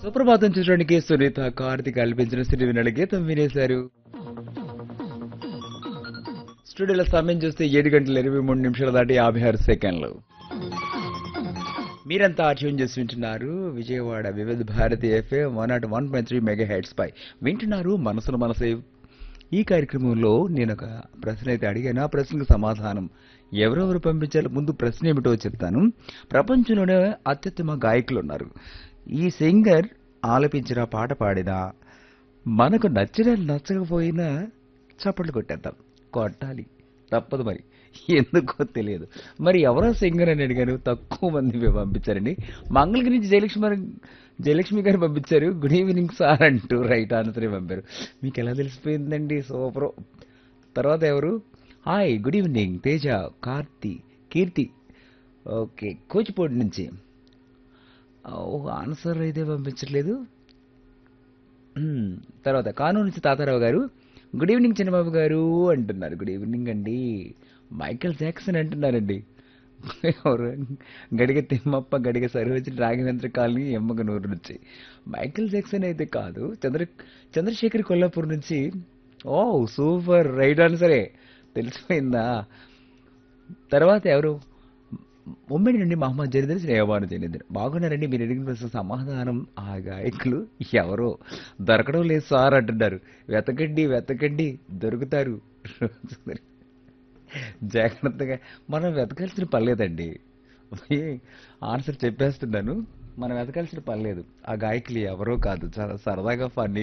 సుప్రభాతం చూడడానికి సునీత కార్తిక్ కల్పించిన సిరి వినల గీతం వినేశారు స్టూడియోలో సమయం చూస్తే ఏడు గంటల ఇరవై మూడు నిమిషాలు దాటి యాభై ఆరు సెకండ్లు మీరంతా ఆచరణ చేసి వింటున్నారు Vijayawada Vividh Bharati FM one naught one point three megahertz పై వింటున్నారు మనసును మనసే ఈ కార్యక్రమంలో నేను ఒక ప్రశ్న అయితే అడిగాను ఆ ప్రశ్నకు సమాధానం ఎవరెవరు పంపించాలో ముందు ప్రశ్న ఏమిటో చెప్తాను ప్రపంచంలోనే అత్యుత్తమ గాయకులు ఉన్నారు ఈ సింగర్ ఆలపించిన పాట పాడినా మనకు నచ్చిన నచ్చకపోయినా చప్పట్లు కొట్టేద్దాం కొట్టాలి తప్పదు మరి ఎందుకో తెలియదు మరి ఎవరో సింగర్ అని అడిగాను తక్కువ మంది పంపించారండి మంగళగిరి నుంచి జయలక్ష్మి గారు జయలక్ష్మి గారు పంపించారు గుడ్ ఈవినింగ్ సార్ అంటూ రైట్ ఆన్సర్ పంపారు మీకు ఎలా తెలిసిపోయిందండి సూపర్ తర్వాత ఎవరు hi good evening Teja Karthi Keerthi okay Kochipoti నుంచి ఓ ఆన్సర్ అయితే పంపించట్లేదు మ్మ్. తర్వాత కానూరు నుంచి తాతారావు గారు గుడ్ ఈవినింగ్ చంద్రబాబు గారు అంటున్నారు గుడ్ ఈవినింగ్ అండి మైకేల్ జాక్సన్ అంటున్నారండి ఎవరు గడిగ తిమ్మప్ప గడిగ సరోజి రాఘవేంద్ర కాలనీ ఎమ్మగనూరు నుంచి మైకేల్ జాక్సన్ అయితే కాదు చంద్ర చంద్రశేఖర్ కొల్లాపూర్ నుంచి ఓ సూపర్ రైట్ ఆన్సరే తెలిసిపోయిందా తర్వాత ఎవరు ఉమ్మడి నుండి మహమ్మద్ జరీదర్ శ్రేయవాను జరీదర్ బాగున్నారండి మీరు అడిగిన ప్రశ్న సమాధానం ఆ గాయకులు ఎవరో దొరకడం లేదు సార్ అంటున్నారు వెతకండి వెతకండి దొరుకుతారు జాగ్రత్తగా మనం వెతకాల్సిన పర్లేదండి ఆన్సర్ చెప్పేస్తున్నాను మనం వెతకాల్సిన పర్లేదు ఆ గాయకులు ఎవరో కాదు చాలా సరదాగా ఫన్నీ